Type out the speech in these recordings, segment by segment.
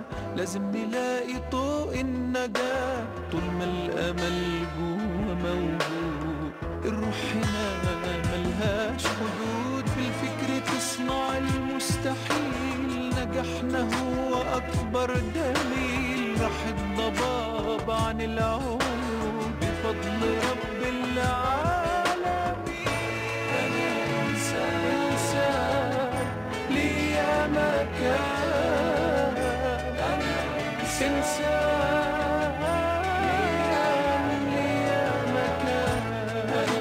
لازم نلاقي طوق النجاة طول ما الأمل جوا موجود الروح هنا ملهاش حدود بالفكر تصنع المستحيل نجاحنا هو أكبر دليل راح الضباب عن العود بفضل رب العالمين أنا إنسان إنسان ليا مكان أنا إنسان ليا مكان أنا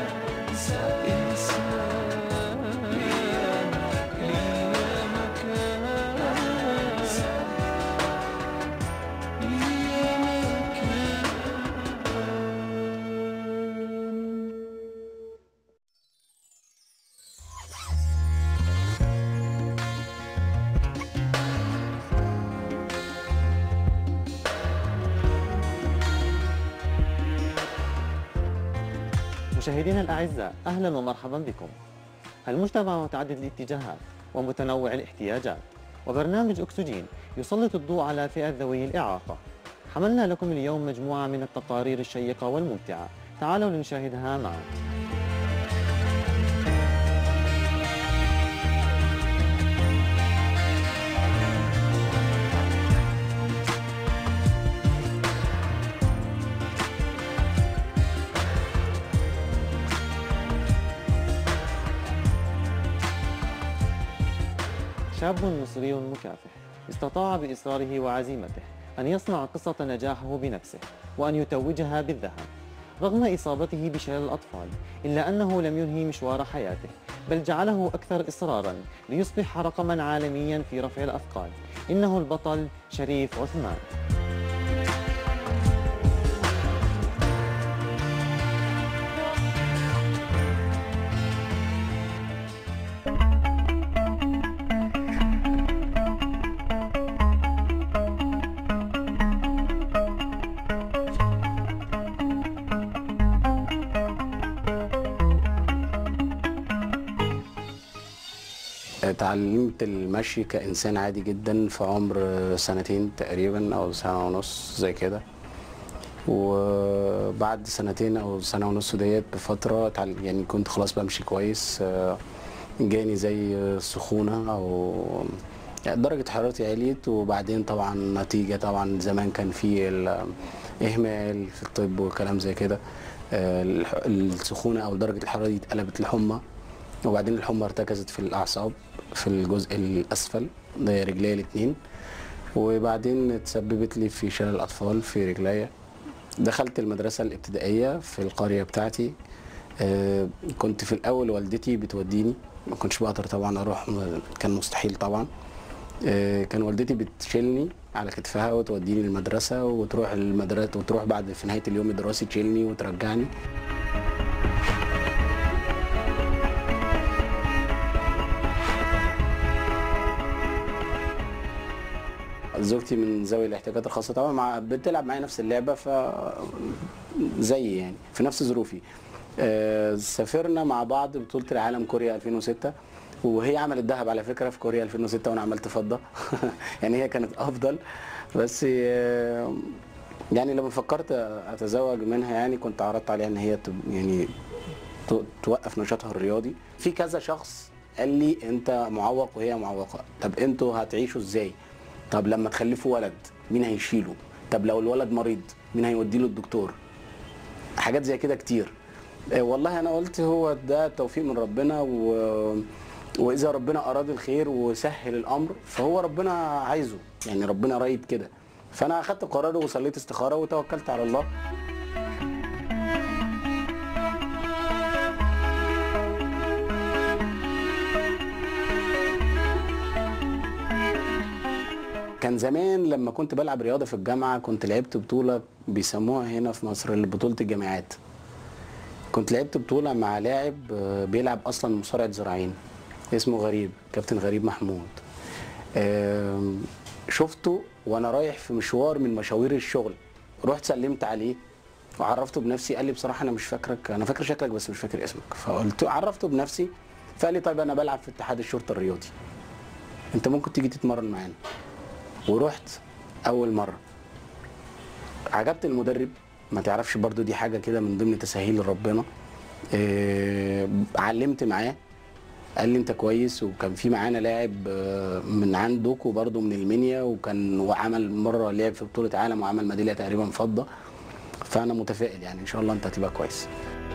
إنسان ليا مكان ليا مكان مشاهدينا الأعزاء أهلا ومرحبا بكم المجتمع متعدد الاتجاهات ومتنوع الاحتياجات وبرنامج أكسجين يسلط الضوء على فئة ذوي الإعاقة حملنا لكم اليوم مجموعة من التقارير الشيقة والممتعة تعالوا لنشاهدها معا شاب مصري مكافح استطاع بإصراره وعزيمته أن يصنع قصة نجاحه بنفسه وأن يتوجها بالذهب رغم إصابته بشلل الأطفال إلا أنه لم ينهي مشوار حياته بل جعله أكثر إصرارا ليصبح رقما عالميا في رفع الأثقال إنه البطل شريف عثمان اتعلمت المشي كإنسان عادي جدا في عمر سنتين تقريبا أو سنة ونص زي كده وبعد سنتين أو سنة ونص ديت بفترة اتعل- يعني كنت خلاص بمشي كويس آه، جاني زي سخونة أو يعني درجة حرارتي عليت وبعدين طبعا نتيجة طبعا زمان كان في الإهمال في الطب وكلام زي كده آه، الح- السخونة أو درجة الحرارة دي اتقلبت لحمى وبعدين الحمى ارتكزت في الأعصاب في الجزء الأسفل ده رجلي الاتنين وبعدين تسببت لي في شلل أطفال في رجليا دخلت المدرسة الابتدائية في القرية بتاعتي آه، كنت في الأول والدتي بتوديني ما كنتش بقدر طبعا أروح م- كان مستحيل طبعا آه، كان والدتي بتشيلني على كتفها وتوديني المدرسة وتروح المدرسة وتروح بعد في نهاية اليوم الدراسي تشيلني وترجعني زوجتي من ذوي الاحتياجات الخاصة طبعا مع بتلعب معايا نفس اللعبة ف زي يعني في نفس ظروفي آه، سافرنا مع بعض بطولة العالم كوريا 2006 وهي عملت ذهب على فكرة في كوريا 2006 وانا عملت فضة يعني هي كانت افضل بس آه، يعني لما فكرت اتزوج منها يعني كنت عرضت عليها ان هي تب- يعني تو- توقف نشاطها الرياضي في كذا شخص قال لي انت معوق وهي معوقه طب انتوا هتعيشوا ازاي طب لما تخلفوا ولد مين هيشيله طب لو الولد مريض مين هيوديه له الدكتور حاجات زي كده كتير آه، والله انا قلت هو ده توفيق من ربنا و... واذا ربنا اراد الخير وسهل الامر فهو ربنا عايزه يعني ربنا رايد كده فانا اخدت قرار وصليت استخاره وتوكلت على الله كان زمان لما كنت بلعب رياضه في الجامعه كنت لعبت بطوله بيسموها هنا في مصر بطوله الجامعات كنت لعبت بطوله مع لاعب آه، بيلعب اصلا مصارعه ذراعين اسمه غريب كابتن غريب محمود آم، شفته وانا رايح في مشوار من مشاوير الشغل رحت سلمت عليه وعرفته بنفسي قال لي بصراحه انا مش فاكرك انا فاكر شكلك بس مش فاكر اسمك فقلت عرفته بنفسي فقال لي طيب انا بلعب في اتحاد الشرطه الرياضي انت ممكن تيجي تتمرن معانا ورحت اول مره عجبت المدرب ما تعرفش برضو دي حاجه كده من ضمن تساهيل ربنا آه، علمت معاه قال لي انت كويس وكان في معانا لاعب آه، من عندك وبرضه من المنيا وكان وعمل مره لعب في بطوله عالم وعمل ميداليه تقريبا فضه فانا متفائل يعني ان شاء الله انت هتبقى كويس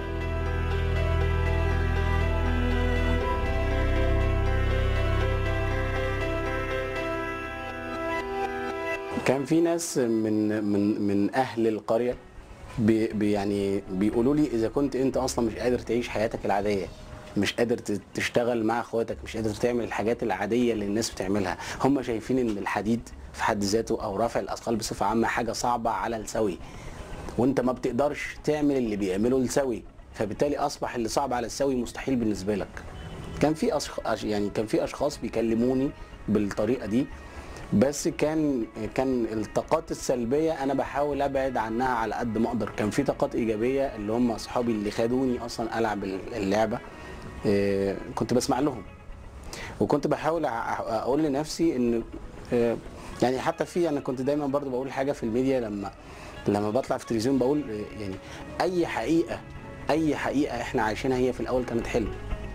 كان في ناس من من من اهل القريه بي بي يعني بيقولوا لي اذا كنت انت اصلا مش قادر تعيش حياتك العاديه مش قادر ت- تشتغل مع اخواتك مش قادر تعمل الحاجات العاديه اللي الناس بتعملها هم شايفين ان الحديد في حد ذاته او رفع الاثقال بصفه عامه حاجه صعبه على السوي وانت ما بتقدرش تعمل اللي بيعمله السوي فبالتالي اصبح اللي صعب على السوي مستحيل بالنسبه لك كان في أشخ... يعني كان في اشخاص بيكلموني بالطريقه دي بس كان كان الطاقات السلبيه انا بحاول ابعد عنها على قد ما اقدر كان في طاقات ايجابيه اللي هم اصحابي اللي خدوني اصلا العب اللعبه آه، كنت بسمع لهم وكنت بحاول أع- اقول لنفسي ان آه، يعني حتى في انا كنت دايما برضو بقول حاجه في الميديا لما لما بطلع في التلفزيون بقول آه، يعني اي حقيقه اي حقيقه احنا عايشينها هي في الاول كانت حلم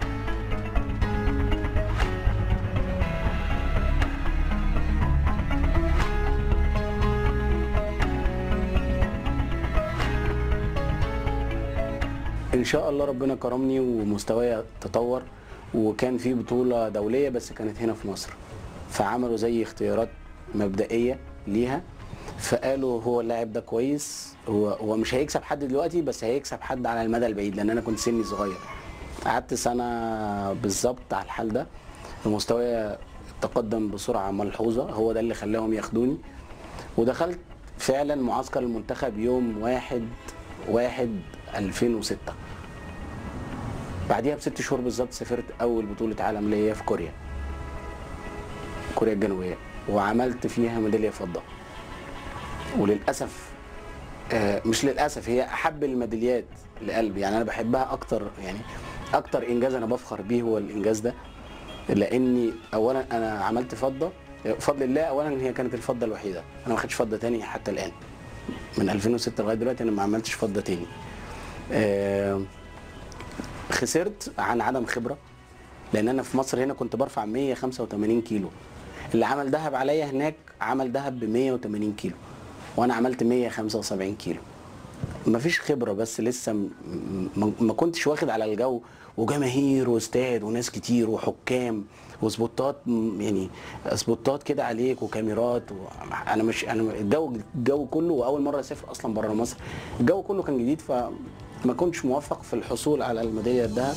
ان شاء الله ربنا كرمني ومستواي تطور وكان في بطولة دولية بس كانت هنا في مصر فعملوا زي اختيارات مبدئية ليها فقالوا هو اللاعب ده كويس هو هو مش هيكسب حد دلوقتي بس هيكسب حد على المدى البعيد لان انا كنت سني صغير قعدت سنة بالظبط على الحال ده ومستواي تقدم بسرعة ملحوظة هو ده اللي خلاهم ياخدوني ودخلت فعلا معسكر المنتخب يوم واحد واحد 2006 بعديها بست شهور بالظبط سافرت اول بطولة عالم ليا في كوريا كوريا الجنوبية وعملت فيها ميدالية فضة وللأسف آه، مش للأسف هي أحب الميداليات لقلبي يعني أنا بحبها أكتر يعني أكتر إنجاز أنا بفخر بيه هو الإنجاز ده لأني أولا أنا عملت فضة بفضل الله أولا هي كانت الفضة الوحيدة أنا ما خدتش فضة تاني حتى الآن من 2006 لغاية دلوقتي أنا ما عملتش فضة تاني آه، خسرت عن عدم خبره لان انا في مصر هنا كنت برفع 185 كيلو اللي عمل دهب عليا هناك عمل دهب ب 180 كيلو وانا عملت 175 كيلو مفيش خبره بس لسه م- م- ما كنتش واخد على الجو وجماهير واستاد وناس كتير وحكام وسبوتات م- يعني سبوتات كده عليك وكاميرات و... انا مش انا الجو الجو كله واول مره اسافر اصلا بره مصر الجو كله كان جديد فما كنتش موفق في الحصول على الميداليه الذهب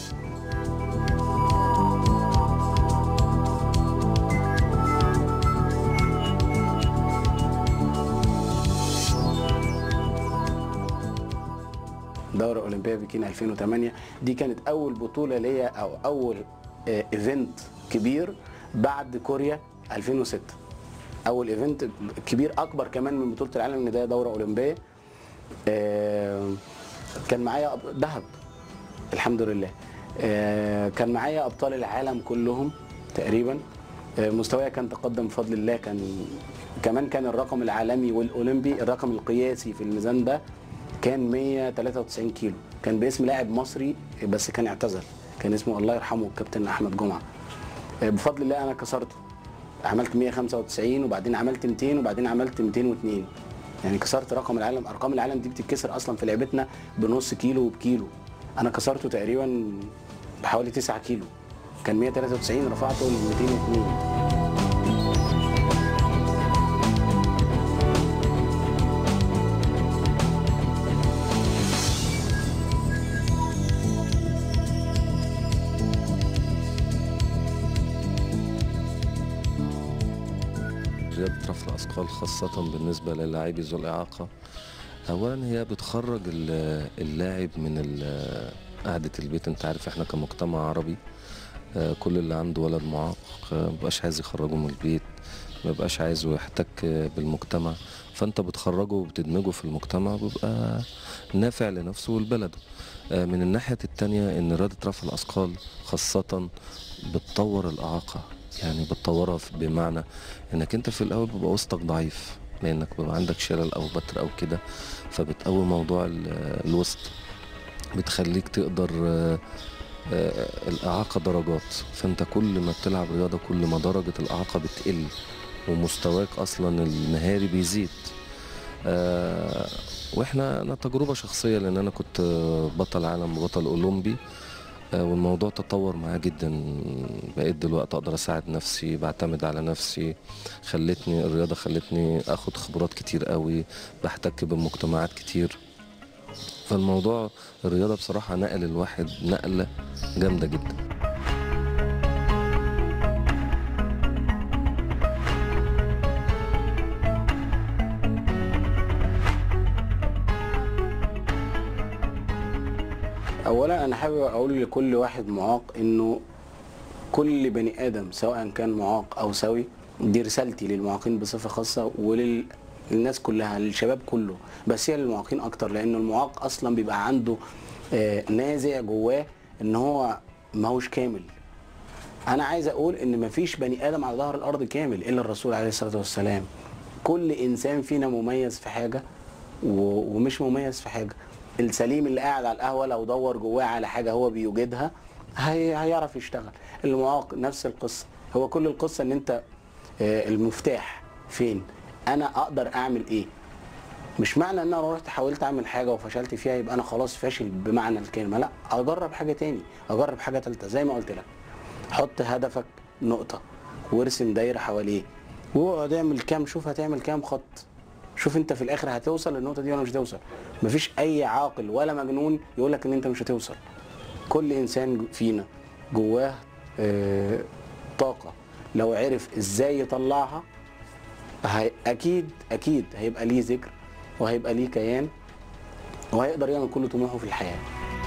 دورة أولمبية بكين 2008 دي كانت أول بطولة ليا أو أول آه، ايفنت كبير بعد كوريا 2006 أول ايفنت كبير أكبر كمان من بطولة العالم إن ده دورة أولمبية آه، كان معايا أب- ذهب الحمد لله آه، كان معايا أبطال العالم كلهم تقريبا آه، مستواي كان تقدم بفضل الله كان كمان كان الرقم العالمي والأولمبي الرقم القياسي في الميزان ده كان 193 كيلو كان باسم لاعب مصري بس كان اعتزل كان اسمه الله يرحمه الكابتن احمد جمعه آه، بفضل الله انا كسرته عملت 195 وبعدين عملت 200 وبعدين عملت 202 يعني كسرت رقم العالم ارقام العالم دي بتتكسر اصلا في لعبتنا بنص كيلو وبكيلو انا كسرته تقريبا بحوالي 9 كيلو كان 193 رفعته ل 202 رياضة رفع الأثقال خاصة بالنسبة للاعبي ذو الإعاقة أولا هي بتخرج ال- اللاعب من ال- قعدة البيت أنت عارف إحنا كمجتمع عربي آه، كل اللي عنده ولد معاق آه، مبقاش عايز يخرجه من البيت مبقاش عايزه يحتك آه، بالمجتمع فأنت بتخرجه وبتدمجه في المجتمع بيبقى نافع لنفسه ولبلده آه، من الناحية التانية إن رياضة رفع الأثقال خاصة بتطور الإعاقة يعني بتطورها في- بمعنى انك انت في الاول بيبقى وسطك ضعيف لانك بيبقى عندك شلل او بتر او كده فبتقوي موضوع ال- الوسط بتخليك تقدر آه، آه، الإعاقة درجات فأنت كل ما بتلعب رياضة كل ما درجة الإعاقة بتقل ومستواك أصلا المهاري بيزيد آه، واحنا انا تجربه شخصيه لان انا كنت بطل عالم وبطل اولمبي آه، والموضوع تطور معاه جدا بقيت دلوقتي اقدر اساعد نفسي بعتمد على نفسي خلتني الرياضه خلتني اخد خبرات كتير قوي بحتك بمجتمعات كتير فالموضوع الرياضه بصراحه نقل الواحد نقله جامده جدا اولا انا حابب اقول لكل واحد معاق انه كل بني ادم سواء كان معاق او سوي دي رسالتي للمعاقين بصفه خاصه وللناس كلها للشباب كله بس هي للمعاقين اكتر لان المعاق اصلا بيبقى عنده آه، نازع جواه ان هو ماهوش كامل انا عايز اقول ان مفيش بني ادم على ظهر الارض كامل الا الرسول عليه الصلاه والسلام كل انسان فينا مميز في حاجه و- ومش مميز في حاجه السليم اللي قاعد على القهوه لو دور جواه على حاجه هو بيوجدها هي هيعرف يشتغل المعاق نفس القصه هو كل القصه ان انت آه، المفتاح فين انا اقدر اعمل ايه مش معنى ان انا رحت حاولت اعمل حاجه وفشلت فيها يبقى انا خلاص فاشل بمعنى الكلمه لا اجرب حاجه تاني اجرب حاجه ثالثه زي ما قلت لك حط هدفك نقطه وارسم دايره حواليه واقعد اعمل كام شوف هتعمل كام خط شوف انت في الاخر هتوصل للنقطه دي ولا مش هتوصل مفيش اي عاقل ولا مجنون يقول لك ان انت مش هتوصل كل انسان فينا جواه آه، طاقه لو عرف ازاي يطلعها هي اكيد اكيد هيبقى ليه ذكر وهيبقى ليه كيان وهيقدر يعمل كل طموحه في الحياه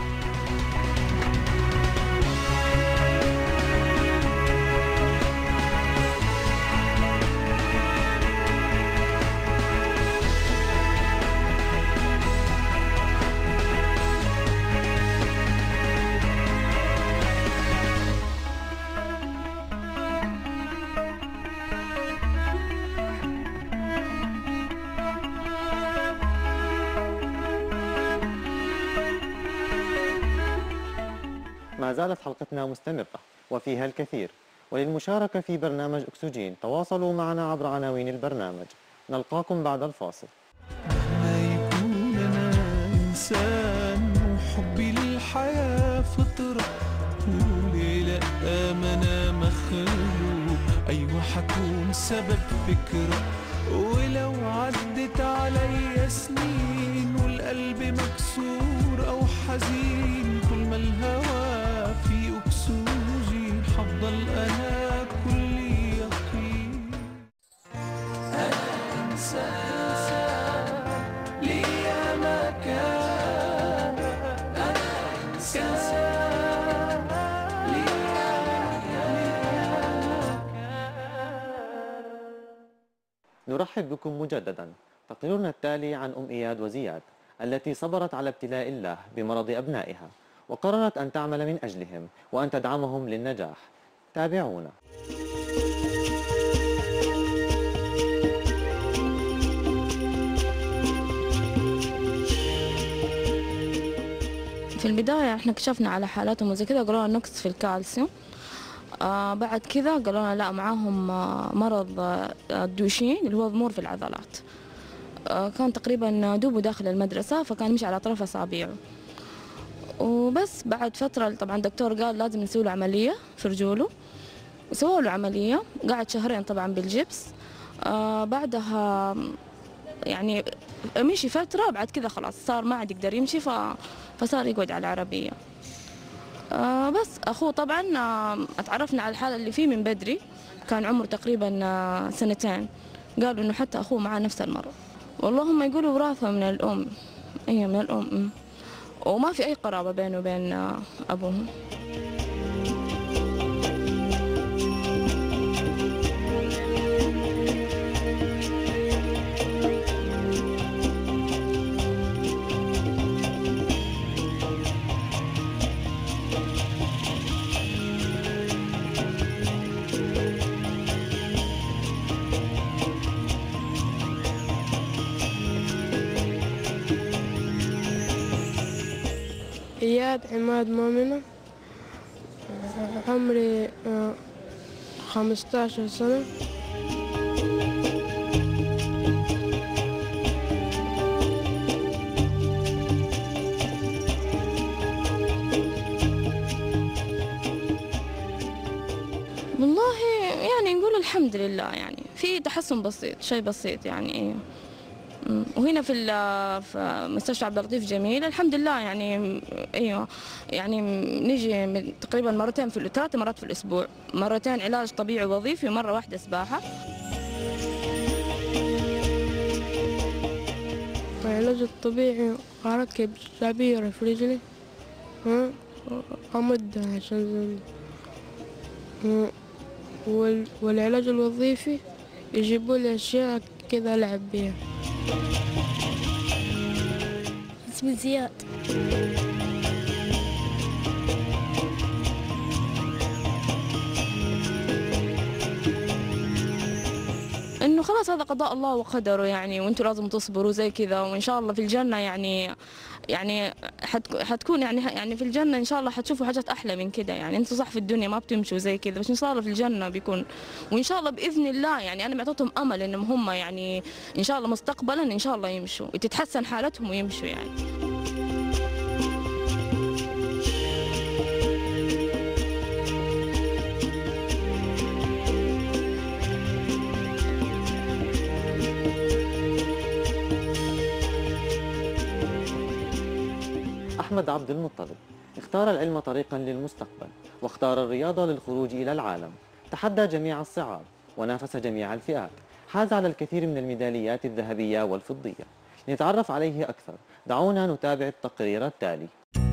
ما زالت حلقتنا مستمرة وفيها الكثير وللمشاركة في برنامج أكسجين تواصلوا معنا عبر عناوين البرنامج نلقاكم بعد الفاصل ما يكون انا انسان وحبي للحياة فطرة وليه لا ما انا مخلوق ايوه حكون سبب فكرة ولو عدت عليا سنين والقلب مكسور او حزين طول ما الهوى في اكسجين حفضل انا كل يقين إنسان ليا مكان أنا إنسان نرحب بكم مجددا تقريرنا التالي عن أم إياد وزياد التي صبرت على ابتلاء الله بمرض أبنائها وقررت أن تعمل من أجلهم وأن تدعمهم للنجاح تابعونا في البداية احنا كشفنا على حالاتهم وزي كذا قالوا لنا نقص في الكالسيوم آه بعد كذا قالوا لنا لا معاهم آه مرض آه الدوشين اللي هو ضمور في العضلات آه كان تقريبا دوبه داخل المدرسة فكان يمشي على أطراف أصابعه وبس بعد فترة طبعا الدكتور قال لازم نسوي له عملية في رجوله وسووا له عملية قعد شهرين طبعا بالجبس آه بعدها يعني مشي فترة بعد كذا خلاص صار ما عاد يقدر يمشي ف... فصار يقعد على العربية آه بس أخوه طبعا آه اتعرفنا على الحالة اللي فيه من بدري كان عمره تقريبا آه سنتين قالوا إنه حتى أخوه معاه نفس المرض والله هم يقولوا وراثة من الأم هي من الأم أم. وما في أي قرابة بينه وبين آه أبوهم إياد عماد مؤمنة عمري آه، خمسة عشر سنة والله يعني نقول الحمد لله يعني في تحسن بسيط شيء بسيط يعني إيه. أمم، وهنا في ال- في مستشفى عبد اللطيف جميل الحمد لله يعني ايوه يعني نجي من- تقريبا مرتين في ثلاث مرات في الاسبوع مرتين علاج طبيعي وظيفي ومره واحده سباحه العلاج الطبيعي أركب شعبيرة في رجلي ها أمد عشان ها، وال- والعلاج الوظيفي يجيبوا لي أشياء كذا ألعب بيها اسمي زياد انه خلاص هذا قضاء الله وقدره يعني وانتم لازم تصبروا زي كذا وان شاء الله في الجنه يعني يعني حتك- حتكون يعني يعني في الجنه ان شاء الله حتشوفوا حاجات احلى من كده يعني انتم صح في الدنيا ما بتمشوا زي كذا بس ان شاء الله في الجنه بيكون وان شاء الله باذن الله يعني انا معطيتهم امل انهم هم يعني ان شاء الله مستقبلا ان شاء الله يمشوا وتتحسن حالتهم ويمشوا يعني أحمد عبد المطلب اختار العلم طريقا للمستقبل واختار الرياضة للخروج إلى العالم تحدى جميع الصعاب ونافس جميع الفئات حاز على الكثير من الميداليات الذهبية والفضية لنتعرف عليه أكثر دعونا نتابع التقرير التالي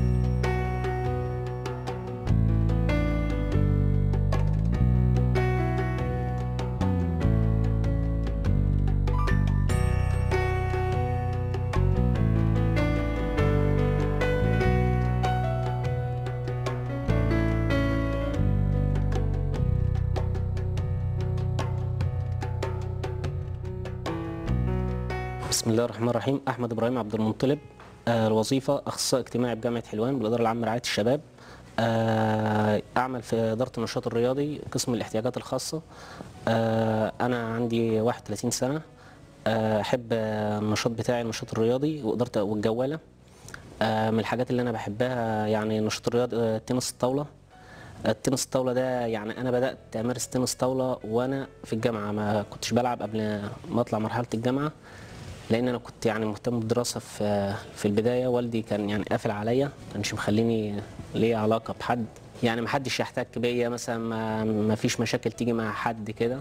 بسم الله الرحمن الرحيم احمد ابراهيم عبد المنطلب آه، الوظيفه اخصائي اجتماعي بجامعه حلوان بالاداره العامه لرعايه الشباب آه، اعمل في اداره النشاط الرياضي قسم الاحتياجات الخاصه آه، انا عندي 31 سنه آه، احب آه، النشاط بتاعي النشاط الرياضي واداره والجواله آه، من الحاجات اللي انا بحبها يعني النشاط الرياضي آه، تنس الطاوله التنس الطاوله ده يعني انا بدات امارس تنس طاوله وانا في الجامعه ما كنتش بلعب قبل ما اطلع مرحله الجامعه لان انا كنت يعني مهتم بالدراسه في في البدايه والدي كان يعني قافل عليا ما كانش مخليني ليا علاقه بحد يعني ما حدش يحتك بيا مثلا ما, ما فيش مشاكل تيجي مع حد كده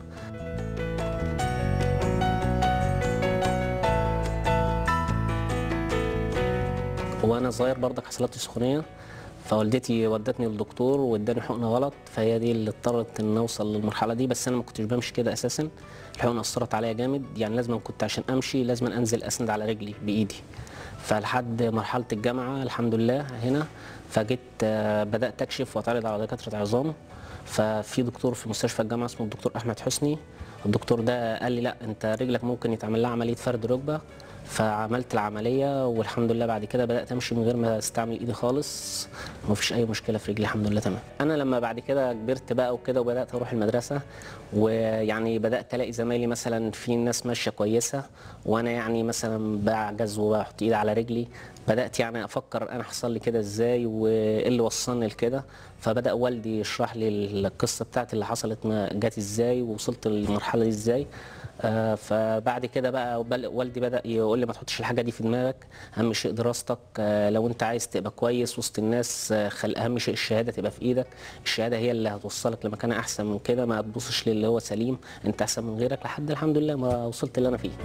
وانا صغير برضك حصلت لي سخونيه فوالدتي ودتني للدكتور واداني حقنه غلط فهي دي اللي اضطرت ان اوصل للمرحله دي بس انا ما كنتش بمشي كده اساسا الحقنه اثرت عليا جامد يعني لازم كنت عشان امشي لازم انزل اسند على رجلي بايدي فلحد مرحله الجامعه الحمد لله هنا فجيت آه، بدات اكشف واتعرض على دكاتره عظام ففي دكتور في مستشفى الجامعه اسمه الدكتور احمد حسني الدكتور ده قال لي لا انت رجلك ممكن يتعمل لها عمليه فرد ركبه فعملت العمليه والحمد لله بعد كده بدات امشي من غير ما استعمل ايدي خالص ومفيش اي مشكله في رجلي الحمد لله تمام انا لما بعد كده كبرت بقى وكده وبدات اروح المدرسه ويعني بدات الاقي زمايلي مثلا في ناس ماشيه كويسه وانا يعني مثلا بعجز وبحط ايدي على رجلي بدات يعني افكر انا حصل لي كده ازاي وايه اللي وصلني لكده فبدا والدي يشرح لي القصه بتاعتي اللي حصلت ما جت ازاي ووصلت للمرحله دي ازاي آه، فبعد كده بقى بل- والدي بدا يقول لي ما تحطش الحاجه دي في دماغك اهم شيء دراستك آه، لو انت عايز تبقى كويس وسط الناس آه، خل اهم شيء الشهاده تبقى في ايدك الشهاده هي اللي هتوصلك لمكان احسن من كده ما تبصش للي هو سليم انت احسن من غيرك لحد الحمد لله ما وصلت اللي انا فيه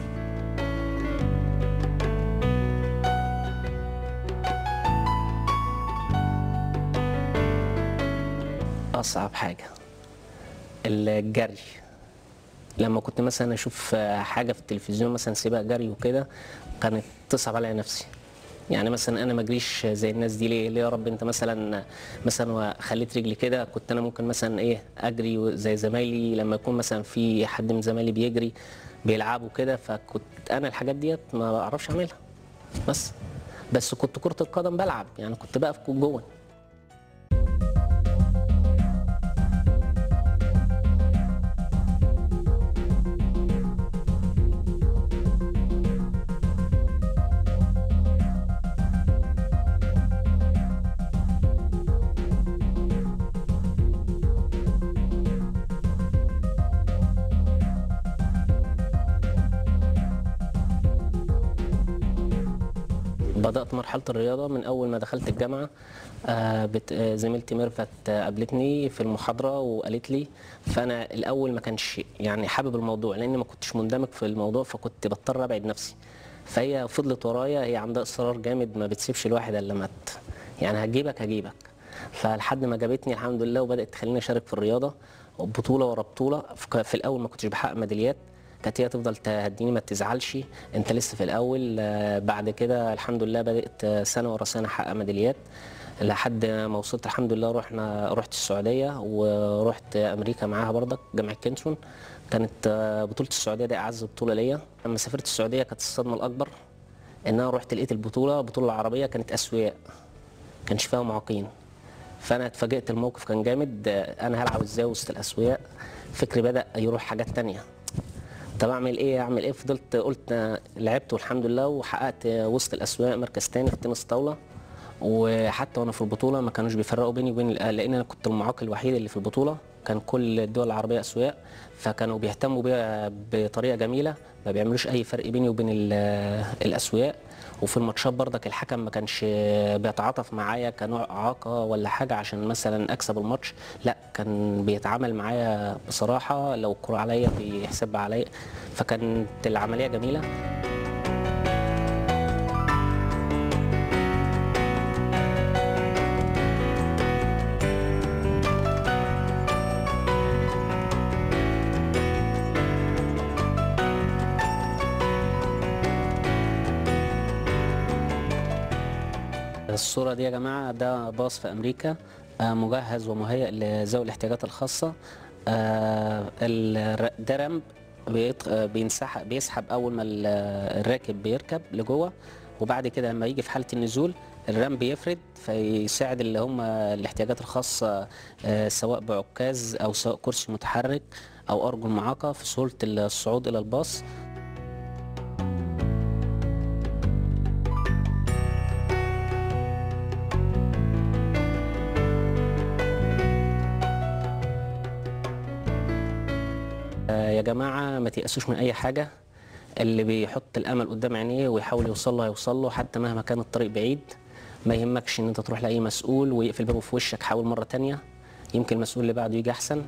اصعب حاجه الجري لما كنت مثلا اشوف حاجه في التلفزيون مثلا سباق جري وكده كانت تصعب عليا نفسي يعني مثلا انا ما اجريش زي الناس دي ليه ليه يا رب انت مثلا مثلا خليت رجلي كده كنت انا ممكن مثلا ايه اجري زي زمايلي لما يكون مثلا في حد من زمايلي بيجري بيلعبوا كده فكنت انا الحاجات ديت ما بعرفش اعملها بس بس كنت كره القدم بلعب يعني كنت بقف جوه بدأت مرحلة الرياضة من أول ما دخلت الجامعة آه، بت- آه، زميلتي ميرفت آه، قابلتني في المحاضرة وقالت لي فأنا الأول ما كانش يعني حابب الموضوع لأني ما كنتش مندمج في الموضوع فكنت بضطر أبعد نفسي فهي فضلت ورايا هي عندها إصرار جامد ما بتسيبش الواحد إلا ما ت- يعني هجيبك هجيبك فلحد ما جابتني الحمد لله وبدأت تخليني أشارك في الرياضة بطولة ورا بطولة في في الأول ما كنتش بحقق ميداليات كانت هي تفضل تهديني ما تزعلش انت لسه في الاول آه، بعد كده الحمد لله بدات آه، سنه ورا سنه احقق ميداليات لحد ما وصلت الحمد لله رحنا رحت السعوديه ورحت امريكا معاها برضك جامعه كينسون كانت آه، بطوله السعوديه دي اعز بطوله ليا لما سافرت السعوديه كانت الصدمه الاكبر ان انا رحت لقيت البطوله البطوله العربيه كانت اسوياء كانش فيها معاقين فانا اتفاجئت الموقف كان جامد آه، انا هلعب ازاي وسط الاسوياء فكري بدا يروح حاجات تانية طب اعمل ايه اعمل ايه فضلت قلت آه، لعبت والحمد لله وحققت آه، وسط الاسواق مركز تاني في التنس طاوله وحتى وانا في البطوله ما كانوش بيفرقوا بيني وبين الأهل، لان انا كنت المعاق الوحيد اللي في البطوله كان كل الدول العربيه اسواق فكانوا بيهتموا بيا بطريقه جميله ما بيعملوش اي فرق بيني وبين ال- الاسواق وفي الماتشات برضك الحكم ما كانش بيتعاطف معايا كنوع اعاقه ولا حاجه عشان مثلا اكسب الماتش لا كان بيتعامل معايا بصراحه لو الكره عليا بيحسبها عليا فكانت العمليه جميله الصورة دي يا جماعة ده باص في أمريكا آه، مجهز ومهيأ لذوي الاحتياجات الخاصة آه، الر- ده رمب بيت- آه، بينسحب بيسحب أول ما ال- الراكب بيركب لجوه وبعد كده لما يجي في حالة النزول الرمب بيفرد فيساعد اللي هم الاحتياجات الخاصة آه، سواء بعكاز أو سواء كرسي متحرك أو أرجل معاقة في سهولة الصعود إلى الباص آه، يا جماعة ما تيأسوش من أي حاجة اللي بيحط الأمل قدام عينيه ويحاول يوصل له هيوصل له حتى مهما كان الطريق بعيد ما يهمكش إن أنت تروح لأي مسؤول ويقفل بابه في وشك حاول مرة تانية يمكن المسؤول اللي بعده يجي أحسن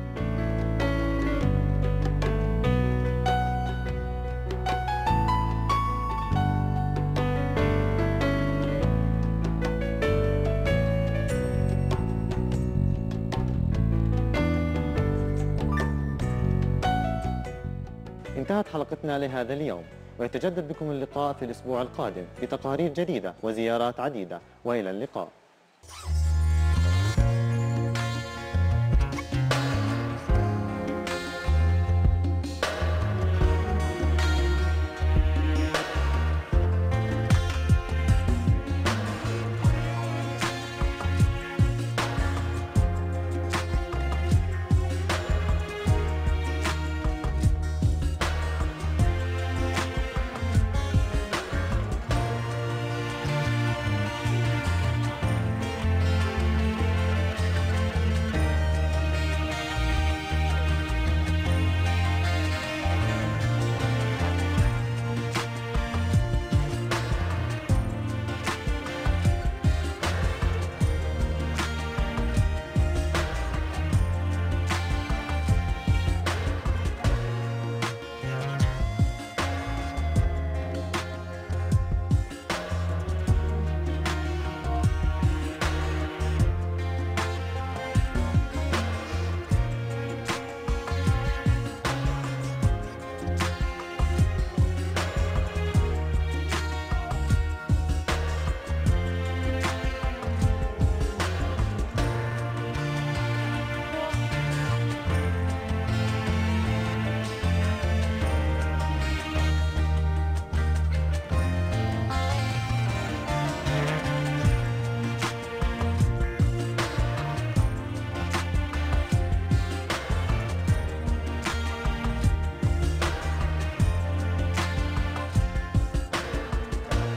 انتهت حلقتنا لهذا اليوم ويتجدد بكم اللقاء في الأسبوع القادم بتقارير جديدة وزيارات عديدة وإلى اللقاء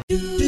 do